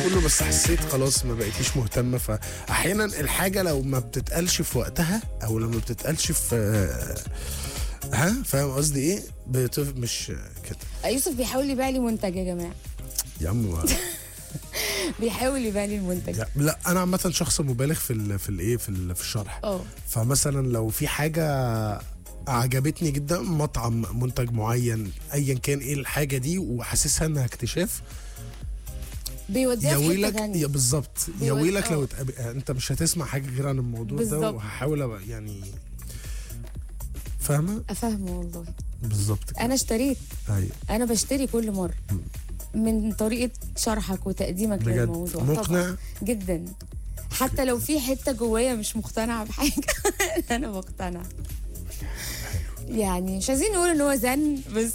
كله بس حسيت خلاص ما بقيتيش مهتمه فاحيانا الحاجه لو ما بتتقالش في وقتها او لما بتتقالش في ها فاهم قصدي ايه بتف... مش كده يوسف بيحاول يبيع لي منتج يا جماعه يا عم ما- بيحاول يبيع لي المنتج لا, لا انا عامه شخص مبالغ في ال... في الايه في, ال... في الشرح اه فمثلا لو في حاجه عجبتني جدا مطعم منتج معين ايا كان ايه الحاجه دي وحاسسها انها اكتشاف بيوديها يا في حته ويلك يا ثانيه بالظبط يا بيود- ويلك لو آه. اتقابل انت مش هتسمع حاجه غير عن الموضوع ده بالظبط. وهحاول أبقى يعني فاهمه افهمه والله بالظبط كده انا اشتريت ايوه انا بشتري كل مره من طريقه شرحك وتقديمك بجد للموضوع مقنع طبعا جدا حتى لو في حته جوايا مش مقتنعه بحاجه انا بقتنع يعني مش عايزين نقول ان هو زن بس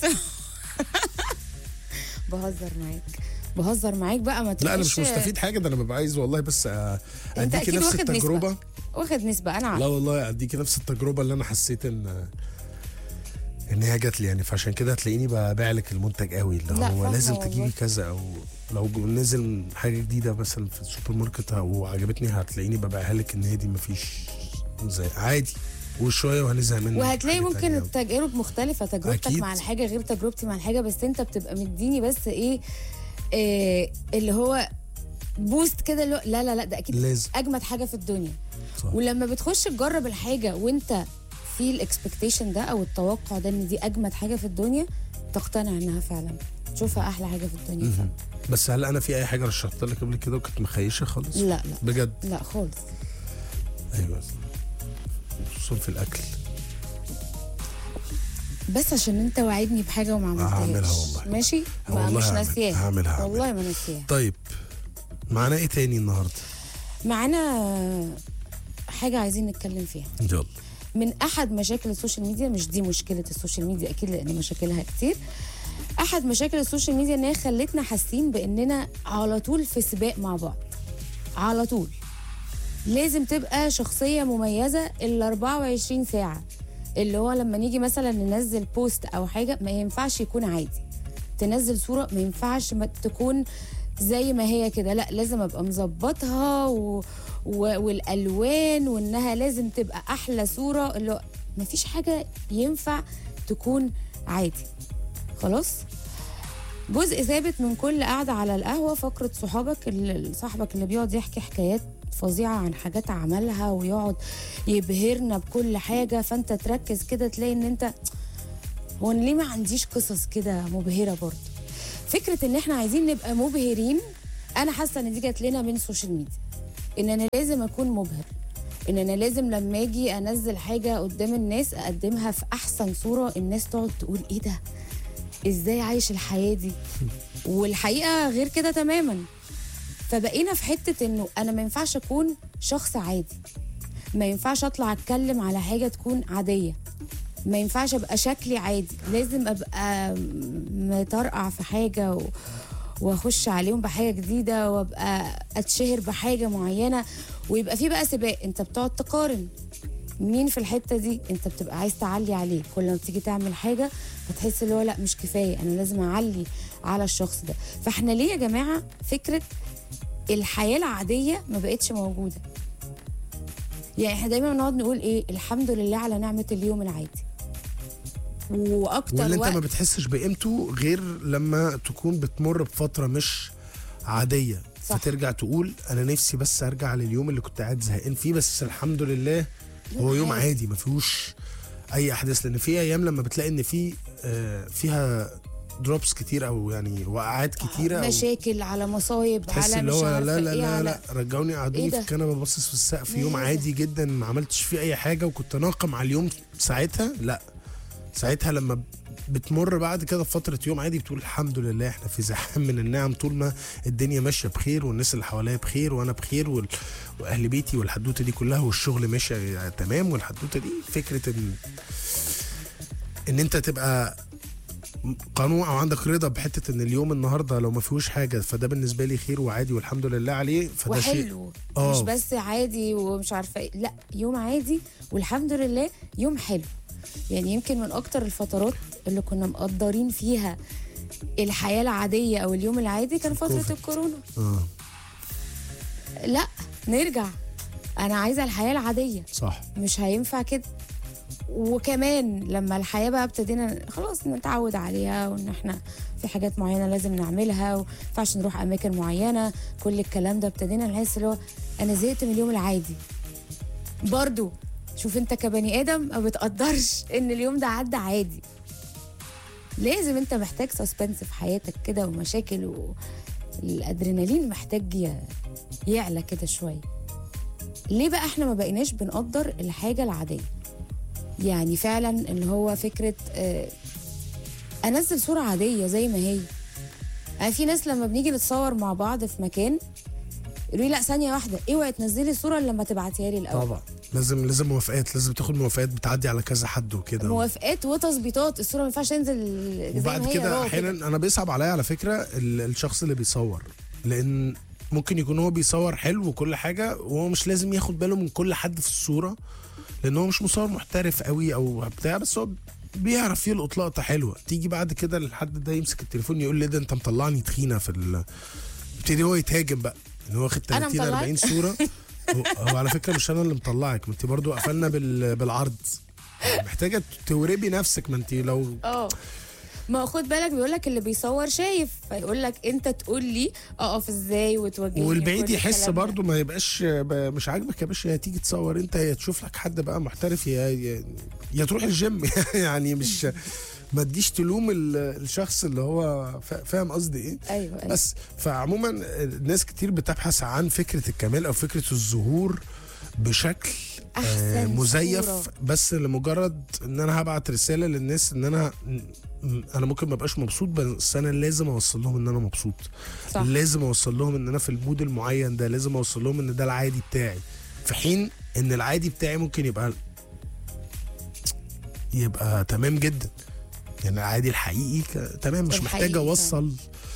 بهزر معاك بهزر معاك بقى ما لا انا مش تبقاش- مستفيد حاجه ده انا ببقى عايز والله بس آه، اديكي أكيد نفس واخد نسبة. التجربه واخد نسبه انا عارفه لا والله اديكي نفس التجربه اللي انا حسيت ان ان هي جات لي يعني فعشان كده هتلاقيني ببيع لك المنتج قوي اللي لا، هو فاهمة لازم والله. تجيبي كذا او لو نزل حاجه جديده مثلا في السوبر ماركت وعجبتني هتلاقيني ببيعها لك ان هي دي مفيش زي عادي وشويه وهنزهق منها وهتلاقي حاجة ممكن تانية. التجارب مختلفة تجربتك أكيد. مع الحاجة غير تجربتي مع الحاجة بس انت بتبقى مديني بس ايه, إيه اللي هو بوست كده اللي هو لا لا لا ده اكيد لازم اجمد حاجة في الدنيا صح. ولما بتخش تجرب الحاجة وانت في الاكسبكتيشن ده او التوقع ده ان دي اجمد حاجة في الدنيا تقتنع انها فعلا تشوفها احلى حاجة في الدنيا فعلا. بس هل انا في اي حاجه رشحت لك قبل كده وكنت مخيشه خالص لا لا بجد لا خالص ايوه خصوصا في الاكل بس عشان انت وعدني بحاجة وما عملتهاش هعملها والله. ماشي ما والله مش هعمل- ناسياها هعملها- والله ما ناسياها طيب معانا ايه تاني النهارده معانا حاجة عايزين نتكلم فيها يلا من أحد مشاكل السوشيال ميديا مش دي مشكلة السوشيال ميديا أكيد لأن مشاكلها كتير أحد مشاكل السوشيال ميديا إن هي خلتنا حاسين بإننا على طول في سباق مع بعض على طول لازم تبقى شخصية مميزة ال 24 ساعة اللي هو لما نيجي مثلا ننزل بوست أو حاجة ما ينفعش يكون عادي تنزل صورة ما ينفعش ما تكون زي ما هي كده لا لازم ابقى مظبطها و... و... والالوان وانها لازم تبقى احلى صوره اللي هو ما فيش حاجه ينفع تكون عادي خلاص جزء ثابت من كل قعده على القهوه فقره صحابك اللي صاحبك اللي بيقعد يحكي حكايات فظيعه عن حاجات عملها ويقعد يبهرنا بكل حاجه فانت تركز كده تلاقي ان انت هو أنا ليه ما عنديش قصص كده مبهره برضه فكره ان احنا عايزين نبقى مبهرين انا حاسه ان دي جات لنا من السوشيال ميديا ان انا لازم اكون مبهر ان انا لازم لما اجي انزل حاجه قدام الناس اقدمها في احسن صوره الناس تقعد تقول ايه ده ازاي عايش الحياه دي والحقيقه غير كده تماما فبقينا في حته انه انا ما ينفعش اكون شخص عادي ما ينفعش اطلع اتكلم على حاجه تكون عاديه ما ينفعش ابقى شكلي عادي لازم ابقى مطرقع في حاجه و... واخش عليهم بحاجه جديده وابقى اتشهر بحاجه معينه ويبقى في بقى سباق انت بتقعد تقارن مين في الحته دي انت بتبقى عايز تعلي عليه كل ما بتيجي تعمل حاجه بتحس اللي هو لا مش كفايه انا لازم اعلي على الشخص ده فاحنا ليه يا جماعه فكره الحياه العاديه ما بقتش موجوده يعني احنا دايما بنقعد نقول ايه الحمد لله على نعمه اليوم العادي واكتر واللي انت وقت ما بتحسش بقيمته غير لما تكون بتمر بفتره مش عاديه صح. فترجع تقول انا نفسي بس ارجع لليوم اللي كنت قاعد زهقان فيه بس الحمد لله هو يوم عادي. عادي ما فيهوش اي احداث لان في ايام لما بتلاقي ان في آه، فيها دروبس كتير او يعني وقعات كتيره أو مشاكل على مصايب تحس على اللي مش هو عارفه لا لا ايه لا على لا رجعوني قعدوني إيه في ده؟ الكنبه باصص في السقف إيه يوم ده؟ عادي جدا ما عملتش فيه اي حاجه وكنت ناقم على اليوم ساعتها لا ساعتها لما بتمر بعد كده بفتره يوم عادي بتقول الحمد لله احنا في زحام من النعم طول ما الدنيا ماشيه بخير والناس اللي حواليا بخير وانا بخير وال... واهل بيتي والحدوته دي كلها والشغل ماشي تمام والحدوته دي فكره ان ان انت تبقى قنوع او عندك رضا بحته ان اليوم النهارده لو ما فيهوش حاجه فده بالنسبه لي خير وعادي والحمد لله عليه فده شيء وحلو آه. مش بس عادي ومش عارفه ايه لا يوم عادي والحمد لله يوم حلو يعني يمكن من اكتر الفترات اللي كنا مقدرين فيها الحياه العاديه او اليوم العادي كان فتره كوفيد. الكورونا اه لا نرجع انا عايزه الحياه العاديه صح مش هينفع كده وكمان لما الحياه بقى ابتدينا خلاص نتعود عليها وان احنا في حاجات معينه لازم نعملها وما ينفعش نروح اماكن معينه كل الكلام ده ابتدينا نحس اللي هو انا زهقت من اليوم العادي برضو شوف انت كبني ادم ما بتقدرش ان اليوم ده عدى عادي لازم انت محتاج سسبنس في حياتك كده ومشاكل والادرينالين محتاج ي- يعلى كده شويه ليه بقى احنا ما بقيناش بنقدر الحاجه العاديه يعني فعلا اللي هو فكره آه، انزل صوره عاديه زي ما هي يعني في ناس لما بنيجي نتصور مع بعض في مكان يقولوا لي لا ثانيه واحده اوعي تنزلي الصوره إلا لما تبعتيها لي الاول طبعا لازم لازم موافقات لازم تاخد موافقات بتعدي على كذا حد وكده موافقات وتظبيطات الصوره ما ينفعش تنزل زي ما وبعد هي كده raw احيانا انا بيصعب عليا على فكره ال- الشخص اللي بيصور لان ممكن يكون هو بيصور حلو وكل حاجه وهو مش لازم ياخد باله من كل حد في الصوره لان هو مش مصور محترف قوي او بتاع بس هو بيعرف يلقط لقطه حلوه تيجي بعد كده الحد ده يمسك التليفون يقول لي ده انت مطلعني تخينه في ال يبتدي هو يتهاجم بقى ان هو واخد أنا 30 مطلعك؟ 40 صوره هو, هو على فكره مش انا اللي مطلعك ما انت برضو قفلنا بال... بالعرض محتاجه توربي نفسك ما انت لو اه ما هو خد بالك بيقول لك اللي بيصور شايف فيقول لك انت تقول لي اقف ازاي وتوجهني والبعيد كل يحس الكلام ده. برضو ما يبقاش ب- مش عاجبك يا باشا يا تيجي تصور انت يا تشوف لك حد بقى محترف يا يا, يا تروح الجيم يعني مش ما تجيش تلوم ال- الشخص اللي هو فا- فاهم قصدي ايه ايوه أيوة. بس فعموما ناس كتير بتبحث عن فكره الكمال او فكره الظهور بشكل آه، أحسن مزيف صورة. بس لمجرد ان انا هبعت رساله للناس ان انا م- انا ممكن ما ابقاش مبسوط بس انا لازم اوصل لهم ان انا مبسوط صح لازم اوصل لهم ان انا في المود المعين ده لازم اوصل لهم ان ده العادي بتاعي في حين ان العادي بتاعي ممكن يبقى يبقى تمام جدا يعني العادي الحقيقي ك- تمام مش محتاج الحقيقي اوصل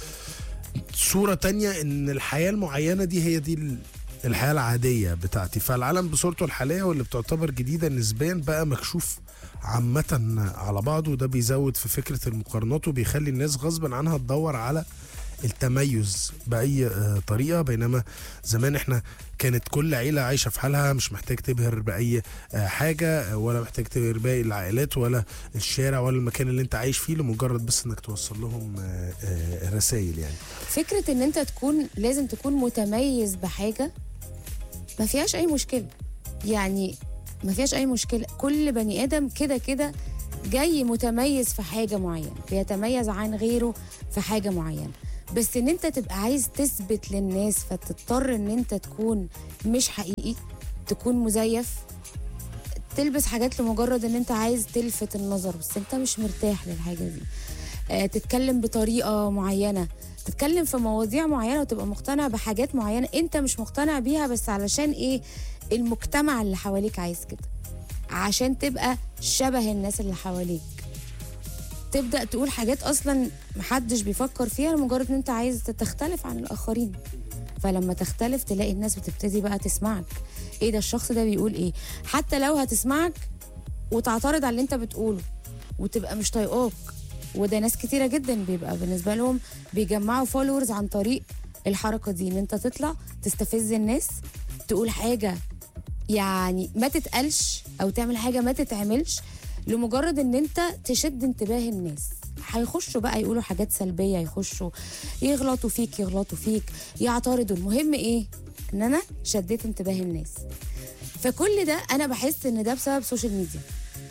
صورة تانية ان الحياة المعينة دي هي دي ال- الحياة العادية بتاعتي فالعالم بصورته الحالية واللي بتعتبر جديدة نسبيا بقى مكشوف عامة على بعضه وده بيزود في فكرة المقارنات وبيخلي الناس غصبا عنها تدور على التميز بأي آه، طريقة بينما زمان احنا كانت كل عيلة عايشة في حالها مش محتاج تبهر بأي آه، حاجة آه، ولا محتاج تبهر باقي العائلات ولا الشارع ولا المكان اللي انت عايش فيه لمجرد بس انك توصل لهم آه، آه، رسائل يعني فكره ان انت تكون لازم تكون متميز بحاجه ما فيهاش اي مشكله يعني ما فيهاش اي مشكله كل بني ادم كده كده جاي متميز في حاجه معينه بيتميز عن غيره في حاجه معينه بس ان انت تبقى عايز تثبت للناس فتضطر ان انت تكون مش حقيقي تكون مزيف تلبس حاجات لمجرد ان انت عايز تلفت النظر بس انت مش مرتاح للحاجه دي آه، تتكلم بطريقه معينه تتكلم في مواضيع معينه وتبقى مقتنع بحاجات معينه انت مش مقتنع بيها بس علشان ايه المجتمع اللي حواليك عايز كده عشان تبقى شبه الناس اللي حواليك تبدا تقول حاجات اصلا محدش بيفكر فيها لمجرد ان انت عايز تختلف عن الاخرين فلما تختلف تلاقي الناس بتبتدي بقى تسمعك ايه ده الشخص ده بيقول ايه حتى لو هتسمعك وتعترض على اللي انت بتقوله وتبقى مش طايقاك وده ناس كتيره جدا بيبقى بالنسبه لهم بيجمعوا فولورز عن طريق الحركه دي ان انت تطلع تستفز الناس تقول حاجه يعني ما تتقالش او تعمل حاجه ما تتعملش لمجرد ان انت تشد انتباه الناس هيخشوا بقى يقولوا حاجات سلبيه يخشوا يغلطوا فيك يغلطوا فيك يعترضوا المهم ايه ان انا شديت انتباه الناس فكل ده انا بحس ان ده بسبب سوشيال ميديا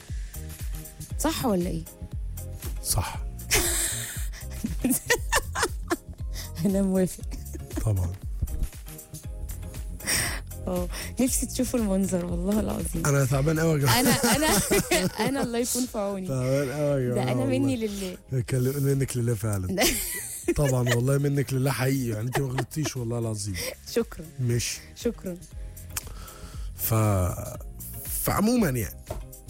صح ولا ايه صح انا موافق طبعا اه نفسي تشوفوا المنظر والله العظيم انا تعبان قوي يا جماعه انا انا انا الله يكون في عوني تعبان قوي يا ده جماعه انا والله. مني لله كلم- منك لله فعلا طبعا والله منك لله حقيقي يعني انت ما غلطتيش والله العظيم شكرا مش شكرا ف فعموما يعني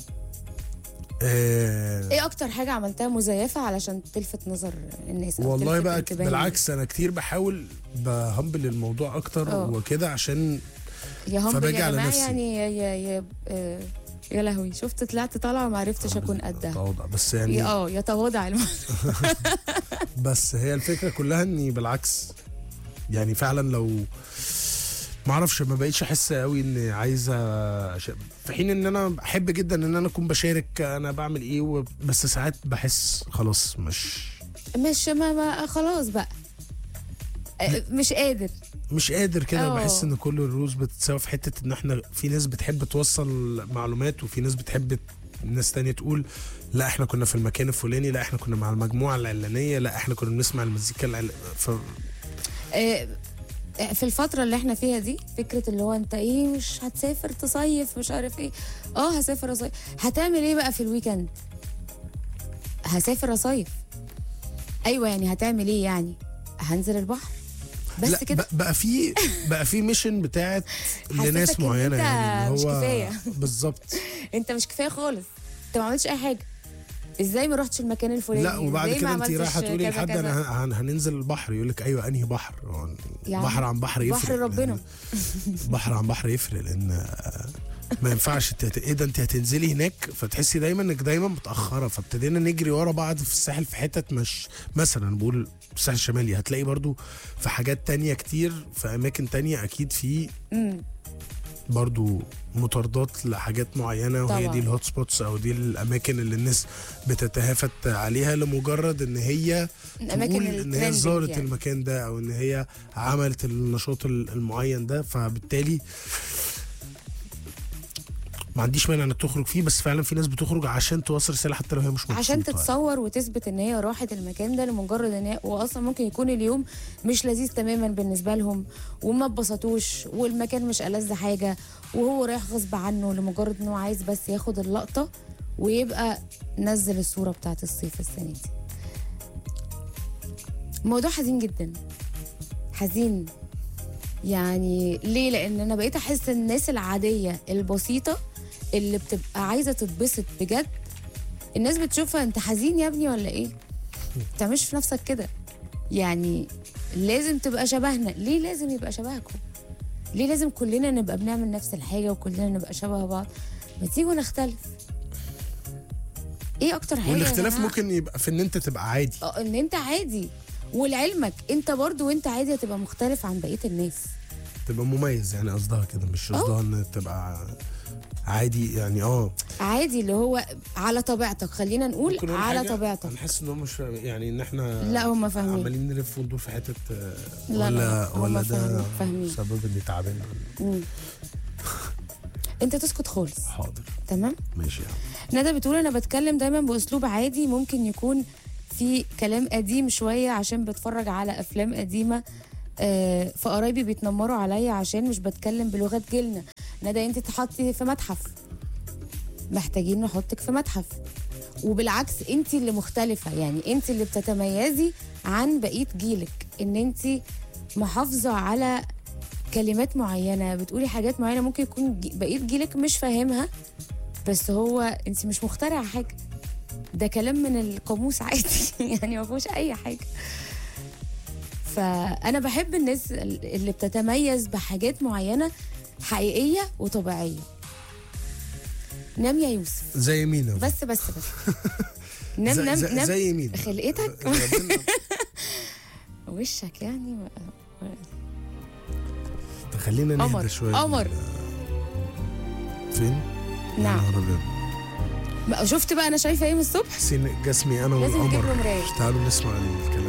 آه... ايه اكتر حاجه عملتها مزيفه علشان تلفت نظر الناس أو والله تلفت بقى انتباه بالعكس انا كتير بحاول بهمبل الموضوع اكتر اه. وكده عشان الناس؟ يا هم فباجي يا على جماعه نفسي. يعني يا يا يا, آه، يا لهوي شفت طلعت طالعه وما عرفتش اكون قدها تواضع بس يا- يعني اه يتواضع الم- بس هي الفكره كلها اني بالعكس يعني فعلا لو معرفش ما بقيتش احس قوي اني عايزه ش... في حين ان انا احب جدا ان انا اكون بشارك انا بعمل ايه و... بس ساعات بحس خلاص مش مش ما, ما خلاص بقى آه، مش قادر مش قادر كده اه. بحس ان كل الروز بتتساوي في حته ان احنا في ناس بتحب توصل معلومات وفي ناس بتحب ناس تانية تقول لا احنا كنا في المكان الفلاني لا احنا كنا مع المجموعه العلانيه لا احنا كنا بنسمع المزيكا العل... ف... آه، في الفترة اللي احنا فيها دي فكرة اللي هو انت ايه مش هتسافر تصيف مش عارف ايه اه هسافر اصيف هتعمل ايه بقى في الويكند هسافر اصيف ايوه يعني هتعمل ايه يعني هنزل البحر بس لا كده ب- بقى في بقى في ميشن بتاعت لناس حسسك إن معينه أنت يعني مش اللي هو كفاية. بالظبط انت مش كفايه خالص انت ما عملتش اي حاجه ازاي ما رحتش المكان الفلاني لا وبعد إزاي ما كده انت عملتش رايحه تقولي كذا لحد كذا؟ انا هن- هننزل البحر يقول لك ايوه انهي بحر هو يعني بحر عن بحر يفرق بحر ربنا. لأن- بحر عن بحر يفرق لان آه، ما ينفعش انت هت- ايه ده انت هتنزلي هناك فتحسي دايما انك دايما متاخره فابتدينا نجري ورا بعض في الساحل في حتت مش مثلا بقول الساحل الشمالي هتلاقي برضو في حاجات تانية كتير في اماكن تانية اكيد في امم برضو مطاردات لحاجات معينه وهي طبعاً. دي الهوت سبوتس او دي الاماكن اللي الناس بتتهافت عليها لمجرد ان هي الاماكن تقول ان هي الترندنج زارت يعني. المكان ده او ان هي عملت النشاط ال- المعين ده فبالتالي ما عنديش مانع انك تخرج فيه بس فعلا في ناس بتخرج عشان توصل رساله حتى لو هي مش مبسوطه عشان تتصور وتثبت ان هي راحت المكان ده لمجرد ان هي واصلا ممكن يكون اليوم مش لذيذ تماما بالنسبه لهم وما اتبسطوش والمكان مش ألذ حاجه وهو رايح غصب عنه لمجرد ان هو عايز بس ياخد اللقطه ويبقى نزل الصوره بتاعت الصيف السنه دي موضوع حزين جدا حزين يعني ليه لان انا بقيت احس الناس العاديه البسيطه اللي بتبقى عايزه تتبسط بجد الناس بتشوفها انت حزين يا ابني ولا ايه انت مش في نفسك كده يعني لازم تبقى شبهنا ليه لازم يبقى شبهكم ليه لازم كلنا نبقى بنعمل نفس الحاجه وكلنا نبقى شبه بعض ما تيجوا نختلف ايه اكتر حاجه يا والاختلاف جماعة؟ ممكن يبقى في ان انت تبقى عادي اه ان انت عادي ولعلمك انت برضو وانت عادي هتبقى مختلف عن بقيه الناس تبقى مميز يعني قصدها كده مش قصدها ان تبقى عادي يعني اه عادي اللي هو على طبيعتك خلينا نقول ممكن نقول على حاجة؟ طبيعتك انا حاسس ان هو مش فاهم- يعني ان احنا لا هم فاهمين عمالين نلف وندور في حته آه، لا، ولا لا، هم ولا ده فاهمين- فاهمين. سبب اني تعبان مم. انت تسكت خالص حاضر تمام ماشي يا عم. ندى بتقول انا بتكلم دايما باسلوب عادي ممكن يكون في كلام قديم شويه عشان بتفرج على افلام قديمه آه، فقرايبي بيتنمروا عليا عشان مش بتكلم بلغه جيلنا ندى انت تحطي في متحف محتاجين نحطك في متحف وبالعكس انت اللي مختلفه يعني انت اللي بتتميزي عن بقيه جيلك ان انت محافظه على كلمات معينه بتقولي حاجات معينه ممكن يكون جي- بقيه جيلك مش فاهمها بس هو انت مش مخترعه حاجه ده كلام من القاموس عادي يعني ما فيهوش اي حاجه فانا بحب الناس اللي بتتميز بحاجات معينه حقيقيه وطبيعيه نام يا يوسف زي مين بس بس بس نام زي, نام زي, نام زي مين خلقتك ربنا- وشك يعني خلينا قمر. نهدى شويه قمر. فين؟ يا نعم نهار أبيض. بقى شفت بقى انا شايفه ايه من الصبح حسين جسمي انا لازم نجيب له والقمر مراية. تعالوا نسمع الكلام